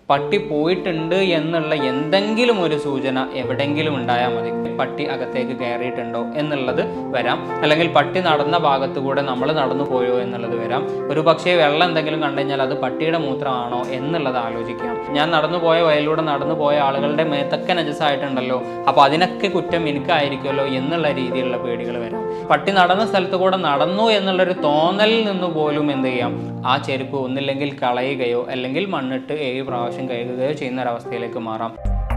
പട്ടി പോയിട്ടുണ്ട് എന്നുള്ള എന്തെങ്കിലും ഒരു സൂചന എവിടെയെങ്കിലും ഉണ്ടായാൽ മതി പട്ടി അകത്തേക്ക് കയറിയിട്ടുണ്ടോ എന്നുള്ളത് വരാം അല്ലെങ്കിൽ പട്ടി നടന്ന ഭാഗത്ത് കൂടെ നമ്മൾ നടന്നു പോയോ എന്നുള്ളത് വരാം ഒരു പക്ഷേ വെള്ളം എന്തെങ്കിലും കണ്ടു കഴിഞ്ഞാൽ അത് പട്ടിയുടെ മൂത്രമാണോ എന്നുള്ളത് ആലോചിക്കാം ഞാൻ നടന്നു പോയ വയലിലൂടെ നടന്നു പോയ ആളുകളുടെ മേത്തൊക്കെ നജസായിട്ടുണ്ടല്ലോ അപ്പോൾ അതിനൊക്കെ കുറ്റം എനിക്കായിരിക്കുമല്ലോ എന്നുള്ള രീതിയിലുള്ള പേടികൾ വരാം പട്ടി നടന്ന സ്ഥലത്ത് കൂടെ നടന്നു എന്നുള്ളൊരു തോന്നലിൽ നിന്ന് പോലും എന്ത് ചെയ്യാം ആ ചെരുപ്പ് ഒന്നില്ലെങ്കിൽ കളയുകയോ അല്ലെങ്കിൽ മണ്ണിട്ട് ഏഴ് പ്രാവശ്യം കഴുകുകയോ ചെയ്യുന്ന ഒരവസ്ഥയിലേക്ക് മാറാം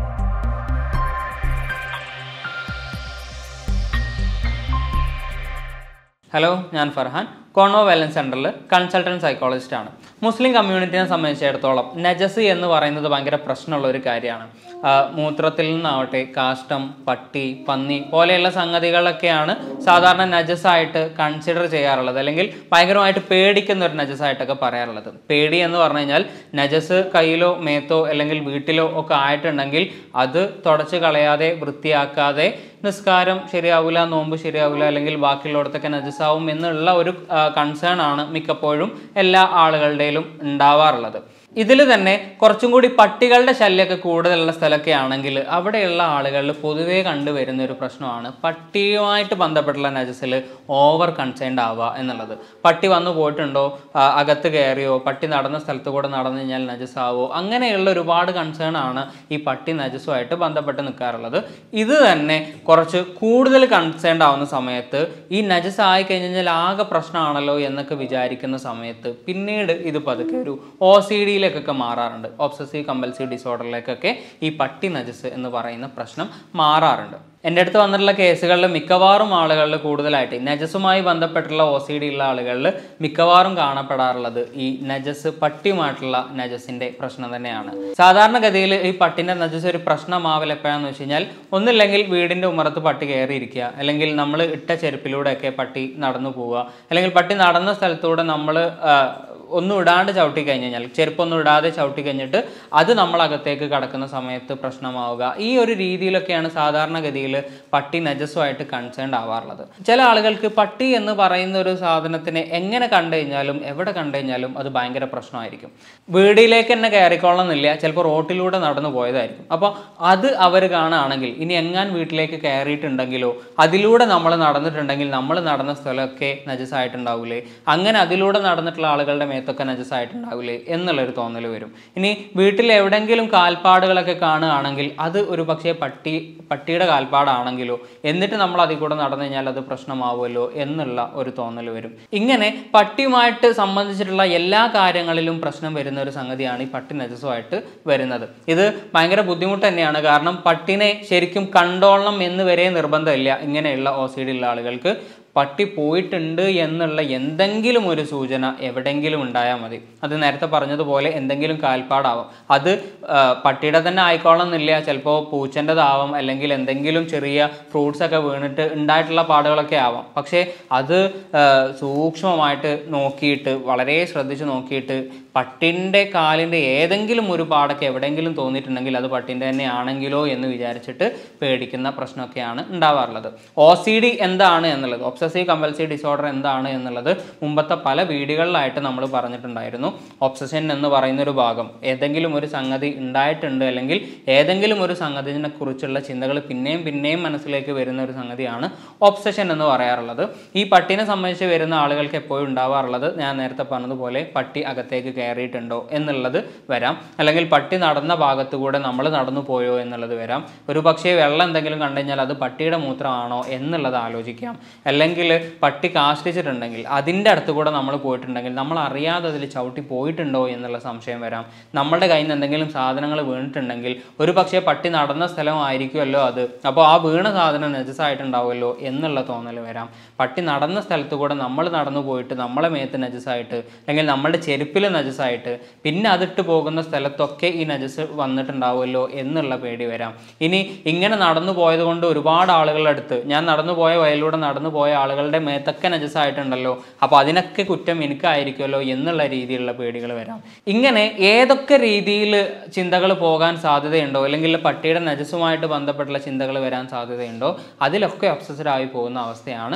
ഹലോ ഞാൻ ഫർഹാൻ കോണോ വെലൻസ് സെൻറ്ററിൽ കൺസൾട്ടൻറ്റ് സൈക്കോളജിസ്റ്റ് ആണ് മുസ്ലിം കമ്മ്യൂണിറ്റിനെ സംബന്ധിച്ചിടത്തോളം നജസ് എന്ന് പറയുന്നത് ഭയങ്കര പ്രശ്നമുള്ള ഒരു കാര്യമാണ് ആ, മൂത്രത്തിൽ നിന്നാവട്ടെ കാഷ്ടം പട്ടി പന്നി പോലെയുള്ള സംഗതികളൊക്കെയാണ് സാധാരണ നജസായിട്ട് കൺസിഡർ ചെയ്യാറുള്ളത് അല്ലെങ്കിൽ ഭയങ്കരമായിട്ട് പേടിക്കുന്ന ഒരു നജസായിട്ടൊക്കെ പറയാറുള്ളത് പേടി എന്ന് പറഞ്ഞു കഴിഞ്ഞാൽ നജസ് കയ്യിലോ മേത്തോ അല്ലെങ്കിൽ വീട്ടിലോ ഒക്കെ ആയിട്ടുണ്ടെങ്കിൽ അത് തുടച്ച് കളയാതെ വൃത്തിയാക്കാതെ നിസ്കാരം ശരിയാവില്ല നോമ്പ് ശരിയാവില്ല അല്ലെങ്കിൽ ബാക്കിയുള്ളിടത്തൊക്കെ നജസാവും എന്നുള്ള ഒരു കൺസേൺ ആണ് മിക്കപ്പോഴും എല്ലാ ആളുകളുടെയിലും ഉണ്ടാവാറുള്ളത് ഇതിൽ തന്നെ കുറച്ചും കൂടി പട്ടികളുടെ ശല്യമൊക്കെ കൂടുതലുള്ള സ്ഥലമൊക്കെ ആണെങ്കിൽ അവിടെയുള്ള ആളുകളിൽ പൊതുവേ കണ്ടുവരുന്ന ഒരു പ്രശ്നമാണ് പട്ടിയുമായിട്ട് ബന്ധപ്പെട്ടുള്ള നജസിൽ ഓവർ കൺസേൺഡ് ആവുക എന്നുള്ളത് പട്ടി വന്നു പോയിട്ടുണ്ടോ ആ, അകത്ത് കയറിയോ പട്ടി നടന്ന സ്ഥലത്ത് കൂടെ നടന്നു കഴിഞ്ഞാൽ നജസാവോ അങ്ങനെയുള്ള ഒരുപാട് കൺസേൺ ആണ് ഈ പട്ടി നജസുമായിട്ട് ബന്ധപ്പെട്ട് നിൽക്കാറുള്ളത് ഇത് തന്നെ കുറച്ച് കൂടുതൽ കൺസേൺഡ് ആവുന്ന സമയത്ത് ഈ നജസ് ആയി കഴിഞ്ഞാൽ ആകെ പ്രശ്നമാണല്ലോ എന്നൊക്കെ വിചാരിക്കുന്ന സമയത്ത് പിന്നീട് ഇത് പതുക്കെ ഒരു ഒ സി ഡിയിലേക്കൊക്കെ മാറാറുണ്ട് ഒബ്സസീവ് കമ്പൽസീവ് ഡിസോർഡറിലേക്കൊക്കെ ഈ പട്ടി നജസ് എന്ന് പറയുന്ന പ്രശ്നം മാറാറുണ്ട് എൻ്റെ അടുത്ത് വന്നിട്ടുള്ള കേസുകളിൽ മിക്കവാറും ആളുകളിൽ കൂടുതലായിട്ട് ഈ നജസുമായി ബന്ധപ്പെട്ടുള്ള ഒ സി ഡി ഉള്ള ആളുകളിൽ മിക്കവാറും കാണപ്പെടാറുള്ളത് ഈ നജസ് പട്ടിയുമായിട്ടുള്ള നജസിൻ്റെ പ്രശ്നം തന്നെയാണ് സാധാരണഗതിയിൽ ഈ പട്ടിൻ്റെ നജസ് ഒരു പ്രശ്നമാവൽ എപ്പോഴാന്ന് വെച്ച് കഴിഞ്ഞാൽ ഒന്നില്ലെങ്കിൽ വീടിൻ്റെ ഉമ്മറത്ത് പട്ടി കയറിയിരിക്കുക അല്ലെങ്കിൽ നമ്മൾ ഇട്ട ചെരുപ്പിലൂടെയൊക്കെ പട്ടി നടന്നു പോവുക അല്ലെങ്കിൽ പട്ടി നടന്ന സ്ഥലത്തൂടെ നമ്മൾ ഒന്നും ഇടാണ്ട് ചവിട്ടി കഴിഞ്ഞ് കഴിഞ്ഞാൽ ചെരുപ്പൊന്നും ഇടാതെ ചവിട്ടി കഴിഞ്ഞിട്ട് അത് നമ്മളകത്തേക്ക് കടക്കുന്ന സമയത്ത് പ്രശ്നമാവുക ഈ ഒരു രീതിയിലൊക്കെയാണ് സാധാരണഗതിയിൽ പട്ടി നജസ്സുമായിട്ട് കൺസേൺഡ് ആവാറുള്ളത് ചില ആളുകൾക്ക് പട്ടി എന്ന് പറയുന്ന ഒരു സാധനത്തിനെ എങ്ങനെ കണ്ടു കഴിഞ്ഞാലും എവിടെ കണ്ടു കഴിഞ്ഞാലും അത് ഭയങ്കര പ്രശ്നമായിരിക്കും വീടിലേക്ക് തന്നെ കയറിക്കൊള്ളണമെന്നില്ല ചിലപ്പോൾ റോട്ടിലൂടെ നടന്നു പോയതായിരിക്കും അപ്പോൾ അത് അവർ കാണുകയാണെങ്കിൽ ഇനി എങ്ങാൻ വീട്ടിലേക്ക് കയറിയിട്ടുണ്ടെങ്കിലോ അതിലൂടെ നമ്മൾ നടന്നിട്ടുണ്ടെങ്കിൽ നമ്മൾ നടന്ന സ്ഥലമൊക്കെ നജസായിട്ടുണ്ടാവില്ലേ അങ്ങനെ അതിലൂടെ നടന്നിട്ടുള്ള ആളുകളുടെ മേത്തൊക്കെ നജസായിട്ടുണ്ടാവില്ലേ എന്നുള്ളൊരു തോന്നൽ വരും ഇനി വീട്ടിൽ എവിടെയെങ്കിലും കാൽപ്പാടുകളൊക്കെ കാണുകയാണെങ്കിൽ അത് ഒരു പക്ഷേ പട്ടി പട്ടിയുടെ കാൽപ്പാടാണെങ്കിലോ എന്നിട്ട് നമ്മൾ അതിൽ കൂടെ നടന്നു കഴിഞ്ഞാൽ അത് പ്രശ്നമാവുമല്ലോ എന്നുള്ള ഒരു തോന്നൽ വരും ഇങ്ങനെ പട്ടിയുമായിട്ട് സംബന്ധിച്ചിട്ടുള്ള എല്ലാ കാര്യങ്ങളിലും പ്രശ്നം വരുന്ന ഒരു സംഗതിയാണ് ഈ പട്ടി നജസുമായിട്ട് വരുന്നത് ഇത് ഭയങ്കര ബുദ്ധിമുട്ട് തന്നെയാണ് കാരണം പട്ടിനെ ശരിക്കും കണ്ടോളണം എന്ന് വരെ നിർബന്ധമില്ല ഇങ്ങനെയുള്ള ഒ സി ഡി ഉള്ള ആളുകൾക്ക് പട്ടി പോയിട്ടുണ്ട് എന്നുള്ള എന്തെങ്കിലും ഒരു സൂചന എവിടെയെങ്കിലും ഉണ്ടായാൽ മതി അത് നേരത്തെ പറഞ്ഞതുപോലെ എന്തെങ്കിലും കാൽപ്പാടാവാം അത് ആ, പട്ടിയുടെ തന്നെ ആയിക്കോളണമെന്നില്ല ചിലപ്പോൾ പൂച്ചൻ്റെതാവാം അല്ലെങ്കിൽ എന്തെങ്കിലും ചെറിയ ഫ്രൂട്ട്സ് ഒക്കെ വീണിട്ട് ഉണ്ടായിട്ടുള്ള പാടുകളൊക്കെ ആവാം പക്ഷേ അത് ആ, സൂക്ഷ്മമായിട്ട് നോക്കിയിട്ട് വളരെ ശ്രദ്ധിച്ച് നോക്കിയിട്ട് പട്ടിൻ്റെ കാലിൻ്റെ ഏതെങ്കിലും ഒരു പാടൊക്കെ എവിടെയെങ്കിലും തോന്നിയിട്ടുണ്ടെങ്കിൽ അത് പട്ടിൻ്റെ തന്നെ ആണെങ്കിലോ എന്ന് വിചാരിച്ചിട്ട് പേടിക്കുന്ന പ്രശ്നമൊക്കെയാണ് ഉണ്ടാവാറുള്ളത് ഒ സി ഡി എന്താണ് എന്നുള്ളത് ഒബ്സസീവ് കമ്പൽസീവ് ഡിസോർഡർ എന്താണ് എന്നുള്ളത് മുമ്പത്തെ പല വീഡിയോകളിലായിട്ട് നമ്മൾ പറഞ്ഞിട്ടുണ്ടായിരുന്നു ഒബ്സഷൻ എന്ന് പറയുന്ന ഒരു ഭാഗം ഏതെങ്കിലും ഒരു സംഗതി ഉണ്ടായിട്ടുണ്ട് അല്ലെങ്കിൽ ഏതെങ്കിലും ഒരു സംഗതിനെ കുറിച്ചുള്ള ചിന്തകൾ പിന്നെയും പിന്നെയും മനസ്സിലേക്ക് വരുന്ന ഒരു സംഗതിയാണ് ഒബ്സഷൻ എന്ന് പറയാറുള്ളത് ഈ പട്ടിനെ സംബന്ധിച്ച് വരുന്ന ആളുകൾക്ക് എപ്പോഴും ഉണ്ടാവാറുള്ളത് ഞാൻ നേരത്തെ പറഞ്ഞതുപോലെ പട്ടി അകത്തേക്ക് കയറിയിട്ടുണ്ടോ എന്നുള്ളത് വരാം അല്ലെങ്കിൽ പട്ടി നടന്ന ഭാഗത്ത് കൂടെ നമ്മൾ നടന്നു പോയോ എന്നുള്ളത് വരാം ഒരു പക്ഷേ വെള്ളം എന്തെങ്കിലും കണ്ടു കഴിഞ്ഞാൽ അത് പട്ടിയുടെ മൂത്രമാണോ എന്നുള്ളത് ആലോചിക്കാം അല്ലെങ്കിൽ പട്ടി കാഷ്ടിച്ചിട്ടുണ്ടെങ്കിൽ അതിൻ്റെ അടുത്ത് കൂടെ നമ്മൾ പോയിട്ടുണ്ടെങ്കിൽ നമ്മൾ അറിയാതെ അതിൽ ചവിട്ടി പോയിട്ടുണ്ടോ എന്നുള്ള സംശയം വരാം നമ്മുടെ കയ്യിൽ നിന്ന് എന്തെങ്കിലും സാധനങ്ങൾ വീണിട്ടുണ്ടെങ്കിൽ ഒരു പക്ഷേ പട്ടി നടന്ന സ്ഥലമായിരിക്കുമല്ലോ അത് അപ്പോൾ ആ വീണ സാധനം നജസായിട്ടുണ്ടാവുമല്ലോ എന്നുള്ള തോന്നൽ വരാം പട്ടി നടന്ന സ്ഥലത്ത് കൂടെ നമ്മൾ നടന്നു പോയിട്ട് നമ്മളെ മേത്ത് നജസായിട്ട് അല്ലെങ്കിൽ നമ്മുടെ ചെരുപ്പിൽ നജസായിട്ട് പിന്നെ അതിട്ട് പോകുന്ന സ്ഥലത്തൊക്കെ ഈ നജസ് വന്നിട്ടുണ്ടാവുമല്ലോ എന്നുള്ള പേടി വരാം ഇനി ഇങ്ങനെ നടന്നു പോയത് കൊണ്ട് ഒരുപാട് ആളുകളുടെ അടുത്ത് ഞാൻ നടന്നു പോയ വയലിലൂടെ നടന്നു പോയ ആളുകളുടെ മേത്തൊക്കെ നജസായിട്ടുണ്ടല്ലോ അപ്പോൾ അതിനൊക്കെ കുറ്റം എനിക്കായിരിക്കുമല്ലോ എന്നുള്ള രീതിയിലുള്ള പേടികൾ വരാം ഇങ്ങനെ ഏതൊക്കെ രീതിയിൽ ചിന്തകൾ പോകാൻ സാധ്യതയുണ്ടോ അല്ലെങ്കിൽ പട്ടിയുടെ നജസുമായിട്ട് ബന്ധപ്പെട്ടുള്ള ചിന്തകൾ വരാൻ സാധ്യതയുണ്ടോ അതിലൊക്കെ ഒബ്സസ്ഡ് ആയി പോകുന്ന അവസ്ഥയാണ്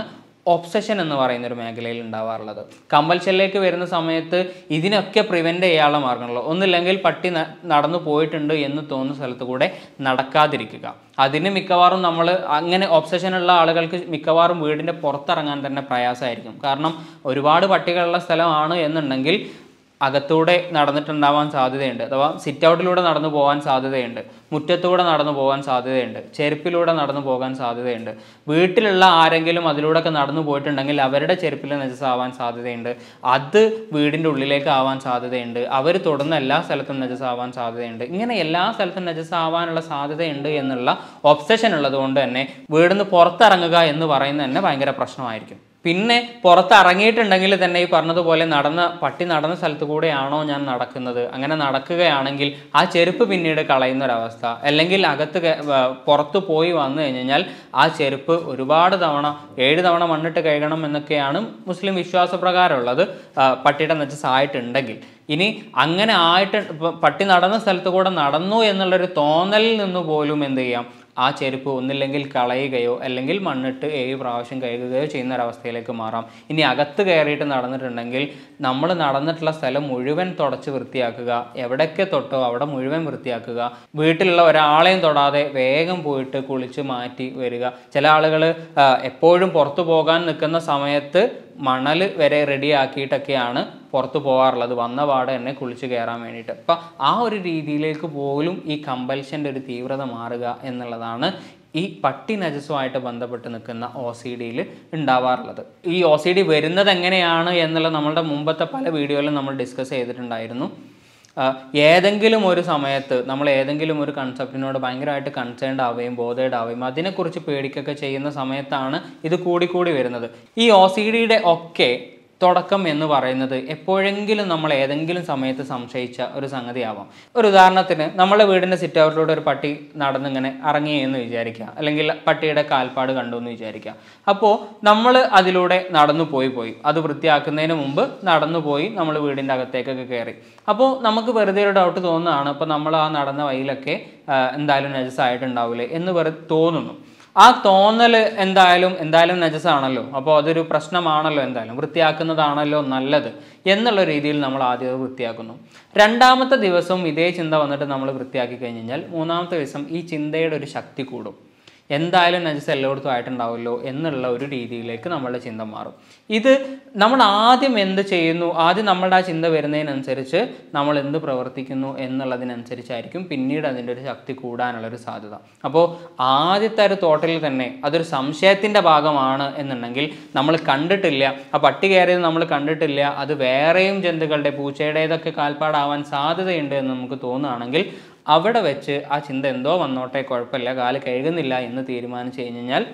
ഒബ്സഷൻ എന്ന് പറയുന്ന ഒരു മേഖലയിൽ ഉണ്ടാവാറുള്ളത് കമ്പൽഷനിലേക്ക് വരുന്ന സമയത്ത് ഇതിനൊക്കെ പ്രിവെൻറ്റ് ചെയ്യാനുള്ള മാർഗങ്ങളുള്ളൂ ഒന്നില്ലെങ്കിൽ പട്ടി ന- നടന്നു പോയിട്ടുണ്ട് എന്ന് തോന്നുന്ന സ്ഥലത്ത് കൂടെ നടക്കാതിരിക്കുക അതിന് മിക്കവാറും നമ്മൾ അങ്ങനെ ഒബ്സഷൻ ഉള്ള ആളുകൾക്ക് മിക്കവാറും വീടിൻ്റെ പുറത്തിറങ്ങാൻ തന്നെ പ്രയാസമായിരിക്കും കാരണം ഒരുപാട് പട്ടികളുള്ള സ്ഥലമാണ് എന്നുണ്ടെങ്കിൽ അകത്തൂടെ നടന്നിട്ടുണ്ടാവാൻ സാധ്യതയുണ്ട് അഥവാ സിറ്റ് ഔട്ടിലൂടെ നടന്നു പോകാൻ സാധ്യതയുണ്ട് മുറ്റത്തൂടെ നടന്നു പോകാൻ സാധ്യതയുണ്ട് ചെരുപ്പിലൂടെ നടന്നു പോകാൻ സാധ്യതയുണ്ട് വീട്ടിലുള്ള ആരെങ്കിലും അതിലൂടെയൊക്കെ നടന്നു പോയിട്ടുണ്ടെങ്കിൽ അവരുടെ ചെരുപ്പിൽ നജസാവാൻ സാധ്യതയുണ്ട് അത് വീടിൻ്റെ ഉള്ളിലേക്ക് ആവാൻ സാധ്യതയുണ്ട് അവർ തൊടുന്ന എല്ലാ സ്ഥലത്തും നജസാവാൻ സാധ്യതയുണ്ട് ഇങ്ങനെ എല്ലാ സ്ഥലത്തും നജസാവാനുള്ള സാധ്യതയുണ്ട് എന്നുള്ള ഒബ്സഷൻ ഉള്ളത് കൊണ്ട് തന്നെ വീടിന്ന് പുറത്തിറങ്ങുക എന്ന് പറയുന്നത് തന്നെ ഭയങ്കര പ്രശ്നമായിരിക്കും പിന്നെ പുറത്ത് ഇറങ്ങിയിട്ടുണ്ടെങ്കിൽ തന്നെ ഈ പറഞ്ഞതുപോലെ നടന്ന പട്ടി നടന്ന സ്ഥലത്ത് കൂടെയാണോ ഞാൻ നടക്കുന്നത് അങ്ങനെ നടക്കുകയാണെങ്കിൽ ആ ചെരുപ്പ് പിന്നീട് കളയുന്ന ഒരവസ്ഥ അല്ലെങ്കിൽ അകത്ത് കേ- വ- പുറത്ത് പോയി വന്നു കഴിഞ്ഞാൽ ആ ചെരുപ്പ് ഒരുപാട് തവണ ഏഴ് തവണ മണ്ണിട്ട് കഴുകണം എന്നൊക്കെയാണ് മുസ്ലിം വിശ്വാസപ്രകാരമുള്ളത് ആ, പട്ടിയുടെ നെച്ചസായിട്ടുണ്ടെങ്കിൽ ഇനി അങ്ങനെ ആയിട്ട് ഇപ്പം പട്ടി നടന്ന സ്ഥലത്ത് കൂടെ നടന്നു എന്നുള്ളൊരു തോന്നലിൽ നിന്ന് പോലും എന്ത് ചെയ്യാം ആ ചെരുപ്പ് ഒന്നില്ലെങ്കിൽ കളയുകയോ അല്ലെങ്കിൽ മണ്ണിട്ട് ഏഴ് പ്രാവശ്യം കഴുകുകയോ ചെയ്യുന്ന ഒരവസ്ഥയിലേക്ക് മാറാം ഇനി അകത്ത് കയറിയിട്ട് നടന്നിട്ടുണ്ടെങ്കിൽ നമ്മൾ നടന്നിട്ടുള്ള സ്ഥലം മുഴുവൻ തുടച്ച് വൃത്തിയാക്കുക എവിടെയൊക്കെ തൊട്ടോ അവിടെ മുഴുവൻ വൃത്തിയാക്കുക വീട്ടിലുള്ള ഒരാളെയും തൊടാതെ വേഗം പോയിട്ട് കുളിച്ച് മാറ്റി വരിക ചില ആളുകൾ എപ്പോഴും പുറത്തു പോകാൻ നിൽക്കുന്ന സമയത്ത് മണൽ വരെ റെഡി ആക്കിയിട്ടൊക്കെയാണ് പുറത്ത് പോകാറുള്ളത് വന്ന പാടെ തന്നെ കുളിച്ച് കയറാൻ വേണ്ടിയിട്ട് അപ്പം ആ ഒരു രീതിയിലേക്ക് പോലും ഈ കമ്പൽഷൻ്റെ ഒരു തീവ്രത മാറുക എന്നുള്ളതാണ് ഈ പട്ടി നജസുമായിട്ട് ബന്ധപ്പെട്ട് നിൽക്കുന്ന ഒ സി ഡിയിൽ ഉണ്ടാവാറുള്ളത് ഈ ഒ സി ഡി വരുന്നത് എങ്ങനെയാണ് എന്നുള്ളത് നമ്മളുടെ മുമ്പത്തെ പല വീഡിയോയിലും നമ്മൾ ഡിസ്കസ് ചെയ്തിട്ടുണ്ടായിരുന്നു ആ, ഏതെങ്കിലും ഒരു സമയത്ത് നമ്മൾ ഏതെങ്കിലും ഒരു കൺസെപ്റ്റിനോട് ഭയങ്കരമായിട്ട് കൺസേൺഡ് ആവുകയും ബോധേഡ് ആവുകയും അതിനെക്കുറിച്ച് പേടിക്കൊക്കെ ചെയ്യുന്ന സമയത്താണ് ഇത് കൂടിക്കൂടി വരുന്നത് ഈ ഒ സി ഡിയുടെ ഒക്കെ തുടക്കം എന്ന് പറയുന്നത് എപ്പോഴെങ്കിലും നമ്മൾ ഏതെങ്കിലും സമയത്ത് സംശയിച്ച ഒരു സംഗതിയാവാം ഒരു ഉദാഹരണത്തിന് നമ്മളെ വീടിൻ്റെ സിറ്റ് ഔട്ടിലൂടെ ഒരു പട്ടി നടന്നിങ്ങനെ ഇറങ്ങി എന്ന് വിചാരിക്കുക അല്ലെങ്കിൽ പട്ടിയുടെ കാൽപ്പാട് കണ്ടു എന്ന് വിചാരിക്കുക അപ്പോൾ നമ്മൾ അതിലൂടെ നടന്നു പോയി പോയി അത് വൃത്തിയാക്കുന്നതിന് മുമ്പ് നടന്നു പോയി നമ്മൾ വീടിൻ്റെ അകത്തേക്കൊക്കെ കയറി അപ്പോൾ നമുക്ക് വെറുതെ ഒരു ഡൗട്ട് തോന്നുന്നതാണ് അപ്പോൾ നമ്മൾ ആ നടന്ന വഴിയിലൊക്കെ ആ, എന്തായാലും നജസായിട്ടുണ്ടാവില്ലേ എന്ന് വെറുതെ തോന്നുന്നു ആ തോന്നൽ എന്തായാലും എന്തായാലും നജസാണല്ലോ അപ്പോൾ അതൊരു പ്രശ്നമാണല്ലോ എന്തായാലും വൃത്തിയാക്കുന്നതാണല്ലോ നല്ലത് എന്നുള്ള രീതിയിൽ നമ്മൾ ആദ്യം അത് വൃത്തിയാക്കുന്നു രണ്ടാമത്തെ ദിവസവും ഇതേ ചിന്ത വന്നിട്ട് നമ്മൾ വൃത്തിയാക്കി കഴിഞ്ഞ് കഴിഞ്ഞാൽ മൂന്നാമത്തെ ദിവസം ഈ ചിന്തയുടെ ഒരു ശക്തി കൂടും എന്തായാലും നജസ് എല്ലായിടത്തും ആയിട്ടുണ്ടാവുമല്ലോ എന്നുള്ള ഒരു രീതിയിലേക്ക് നമ്മളുടെ ചിന്ത മാറും ഇത് നമ്മൾ ആദ്യം എന്ത് ചെയ്യുന്നു ആദ്യം നമ്മളുടെ ആ ചിന്ത വരുന്നതിനനുസരിച്ച് നമ്മൾ എന്ത് പ്രവർത്തിക്കുന്നു എന്നുള്ളതിനനുസരിച്ചായിരിക്കും പിന്നീട് അതിൻ്റെ ഒരു ശക്തി കൂടാനുള്ള ഒരു സാധ്യത അപ്പോൾ ആദ്യത്തെ ഒരു തോട്ടിൽ തന്നെ അതൊരു സംശയത്തിൻ്റെ ഭാഗമാണ് എന്നുണ്ടെങ്കിൽ നമ്മൾ കണ്ടിട്ടില്ല ആ പട്ടി കയറിയത് നമ്മൾ കണ്ടിട്ടില്ല അത് വേറെയും ജന്തുക്കളുടെ പൂച്ചയുടേതൊക്കെ കാൽപ്പാടാവാൻ സാധ്യതയുണ്ട് എന്ന് നമുക്ക് തോന്നുകയാണെങ്കിൽ അവിടെ വെച്ച് ആ ചിന്ത എന്തോ വന്നോട്ടെ കുഴപ്പമില്ല കാല് കഴുകുന്നില്ല എന്ന് തീരുമാനിച്ചു കഴിഞ്ഞാൽ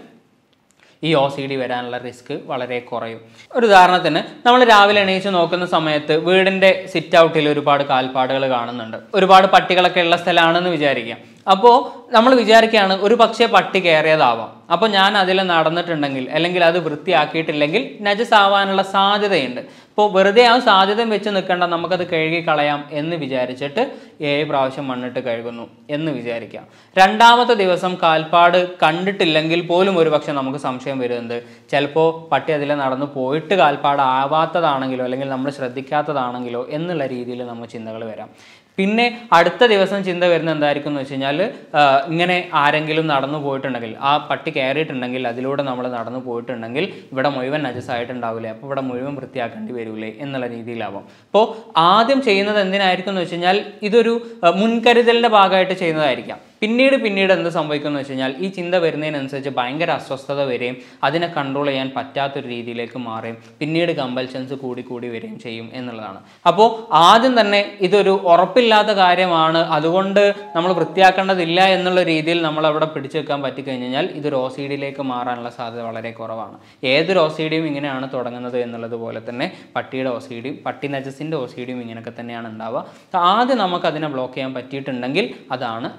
ഈ ഒ സി ഡി വരാനുള്ള റിസ്ക് വളരെ കുറയും ഒരു ഉദാഹരണത്തിന് നമ്മൾ രാവിലെ എണീച്ച് നോക്കുന്ന സമയത്ത് വീടിൻ്റെ സിറ്റ് ഔട്ടിൽ ഒരുപാട് കാൽപ്പാടുകൾ കാണുന്നുണ്ട് ഒരുപാട് പട്ടികളൊക്കെ ഉള്ള സ്ഥലമാണെന്ന് വിചാരിക്കാം അപ്പോൾ നമ്മൾ വിചാരിക്കുകയാണ് ഒരു പക്ഷേ പട്ടി കയറിയതാവാം അപ്പോൾ ഞാൻ അതിൽ നടന്നിട്ടുണ്ടെങ്കിൽ അല്ലെങ്കിൽ അത് വൃത്തിയാക്കിയിട്ടില്ലെങ്കിൽ നജസ് ആവാനുള്ള സാധ്യതയുണ്ട് അപ്പോൾ വെറുതെ ആ സാധ്യത വെച്ച് നിൽക്കേണ്ട നമുക്കത് കഴുകി കളയാം എന്ന് വിചാരിച്ചിട്ട് ഏഴ് പ്രാവശ്യം മണ്ണിട്ട് കഴുകുന്നു എന്ന് വിചാരിക്കാം രണ്ടാമത്തെ ദിവസം കാൽപ്പാട് കണ്ടിട്ടില്ലെങ്കിൽ പോലും ഒരുപക്ഷെ നമുക്ക് സംശയം വരുന്നത് ചിലപ്പോൾ പട്ടി അതിൽ നടന്നു പോയിട്ട് കാൽപ്പാട് ആവാത്തതാണെങ്കിലോ അല്ലെങ്കിൽ നമ്മൾ ശ്രദ്ധിക്കാത്തതാണെങ്കിലോ എന്നുള്ള രീതിയിൽ നമ്മൾ ചിന്തകൾ വരാം പിന്നെ അടുത്ത ദിവസം ചിന്ത വരുന്നത് എന്തായിരിക്കും എന്ന് വെച്ച് കഴിഞ്ഞാൽ ഇങ്ങനെ ആരെങ്കിലും നടന്നു പോയിട്ടുണ്ടെങ്കിൽ ആ പട്ടി കയറിയിട്ടുണ്ടെങ്കിൽ അതിലൂടെ നമ്മൾ നടന്നു പോയിട്ടുണ്ടെങ്കിൽ ഇവിടെ മുഴുവൻ നജസായിട്ടുണ്ടാവില്ലേ അപ്പോൾ ഇവിടെ മുഴുവൻ വൃത്തിയാക്കേണ്ടി വരൂലേ എന്നുള്ള രീതിയിലാവും അപ്പോൾ ആദ്യം ചെയ്യുന്നത് എന്തിനായിരിക്കും എന്ന് വെച്ച് കഴിഞ്ഞാൽ ഇതൊരു ആ, മുൻകരുതലിൻ്റെ ഭാഗമായിട്ട് ചെയ്യുന്നതായിരിക്കാം പിന്നീട് പിന്നീട് എന്ത് സംഭവിക്കും എന്ന് വെച്ച് കഴിഞ്ഞാൽ ഈ ചിന്ത വരുന്നതിനനുസരിച്ച് ഭയങ്കര അസ്വസ്ഥത വരികയും അതിനെ കൺട്രോൾ ചെയ്യാൻ പറ്റാത്തൊരു രീതിയിലേക്ക് മാറുകയും പിന്നീട് കമ്പൽഷൻസ് കൂടി കൂടി വരികയും ചെയ്യും എന്നുള്ളതാണ് അപ്പോൾ ആദ്യം തന്നെ ഇതൊരു ഉറപ്പില്ലാത്ത കാര്യമാണ് അതുകൊണ്ട് നമ്മൾ വൃത്തിയാക്കേണ്ടതില്ല എന്നുള്ള രീതിയിൽ നമ്മൾ അവിടെ പിടിച്ചു വെക്കാൻ പറ്റിക്കഴിഞ്ഞാൽ ഇതൊരു ഒ സി ഡിയിലേക്ക് മാറാനുള്ള സാധ്യത വളരെ കുറവാണ് ഏതൊരു ഒ സി ഡിയും ഇങ്ങനെയാണ് തുടങ്ങുന്നത് എന്നുള്ളത് പോലെ തന്നെ പട്ടിയുടെ ഒ സി ഡിയും പട്ടി നജസിൻ്റെ ഒ സി ഡിയും ഇങ്ങനെയൊക്കെ തന്നെയാണ് ഉണ്ടാവുക ആദ്യം നമുക്ക് അതിനെ ബ്ലോക്ക് ചെയ്യാൻ പറ്റിയിട്ടുണ്ടെങ്കിൽ അതാണ് ഏറ്റവും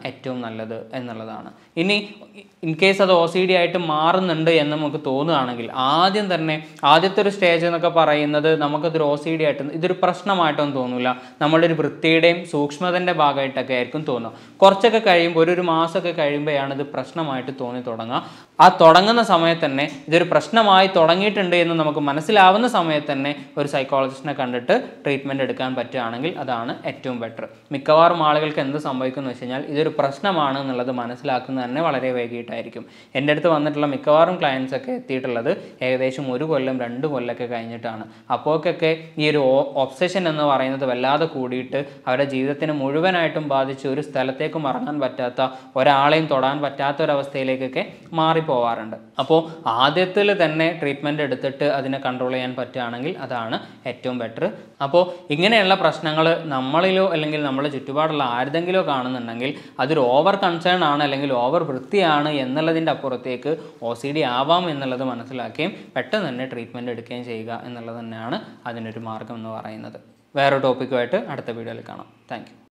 നല്ലത് എന്നുള്ളതാണ് ഇനി ഇൻ കേസ് അത് ഒ സി ഡി ആയിട്ട് മാറുന്നുണ്ട് എന്ന് നമുക്ക് തോന്നുകയാണെങ്കിൽ ആദ്യം തന്നെ ആദ്യത്തെ ഒരു സ്റ്റേജ് എന്നൊക്കെ പറയുന്നത് നമുക്കതൊരു ഒ സി ഡി ആയിട്ട് ഇതൊരു പ്രശ്നമായിട്ടൊന്നും തോന്നില്ല നമ്മളുടെ ഒരു വൃത്തിയുടെയും സൂക്ഷ്മതൻ്റെ ഭാഗമായിട്ടൊക്കെ ആയിരിക്കും തോന്നുക കുറച്ചൊക്കെ കഴിയുമ്പോൾ ഒരു ഒരു മാസമൊക്കെ കഴിയുമ്പോഴാണ് ഇത് പ്രശ്നമായിട്ട് തോന്നി തുടങ്ങുക ആ തുടങ്ങുന്ന സമയത്ത് തന്നെ ഇതൊരു പ്രശ്നമായി തുടങ്ങിയിട്ടുണ്ട് എന്ന് നമുക്ക് മനസ്സിലാവുന്ന സമയത്ത് തന്നെ ഒരു സൈക്കോളജിസ്റ്റിനെ കണ്ടിട്ട് ട്രീറ്റ്മെൻറ്റ് എടുക്കാൻ പറ്റുകയാണെങ്കിൽ അതാണ് ഏറ്റവും ബെറ്റർ മിക്കവാറും ആളുകൾക്ക് എന്ത് സംഭവിക്കുന്നു വെച്ച് കഴിഞ്ഞാൽ ഇതൊരു പ്രശ്നമാണ് എന്നുള്ളത് മനസ്സിലാക്കുന്നത് തന്നെ വളരെ വൈകിട്ടായിരിക്കും എൻ്റെ അടുത്ത് വന്നിട്ടുള്ള മിക്കവാറും ക്ലയൻസ് ഒക്കെ എത്തിയിട്ടുള്ളത് ഏകദേശം ഒരു കൊല്ലം രണ്ട് കൊല്ലമൊക്കെ കഴിഞ്ഞിട്ടാണ് അപ്പോഴൊക്കെ ഈ ഒരു ഒബ്സെഷൻ എന്ന് പറയുന്നത് വല്ലാതെ കൂടിയിട്ട് അവരുടെ ജീവിതത്തിന് മുഴുവനായിട്ടും ബാധിച്ച് ഒരു സ്ഥലത്തേക്കും ഇറങ്ങാൻ പറ്റാത്ത ഒരാളെയും തൊടാൻ പറ്റാത്ത ഒരവസ്ഥയിലേക്കൊക്കെ മാറിപ്പോവാറുണ്ട് അപ്പോൾ ആദ്യത്തിൽ തന്നെ ട്രീറ്റ്മെൻറ്റ് എടുത്തിട്ട് അതിനെ കൺട്രോൾ ചെയ്യാൻ പറ്റുകയാണെങ്കിൽ അതാണ് ഏറ്റവും ബെറ്റർ അപ്പോൾ ഇങ്ങനെയുള്ള പ്രശ്നങ്ങൾ നമ്മളിലോ അല്ലെങ്കിൽ നമ്മുടെ ചുറ്റുപാടുള്ള ആരുടെങ്കിലോ കാണുന്നുണ്ടെങ്കിൽ അതൊരു ഓവർ കൺസേൺ ആണ് അല്ലെങ്കിൽ ഓവർ വൃത്തിയാണ് എന്നുള്ളതിൻ്റെ അപ്പുറത്തേക്ക് ഒ സി ഡി ആവാം എന്നുള്ളത് മനസ്സിലാക്കുകയും പെട്ടെന്ന് തന്നെ ട്രീറ്റ്മെൻറ്റ് എടുക്കുകയും ചെയ്യുക എന്നുള്ളത് തന്നെയാണ് അതിനൊരു മാർഗം എന്ന് പറയുന്നത് വേറെ ടോപ്പിക്കുമായിട്ട് അടുത്ത വീഡിയോയിൽ കാണാം താങ്ക്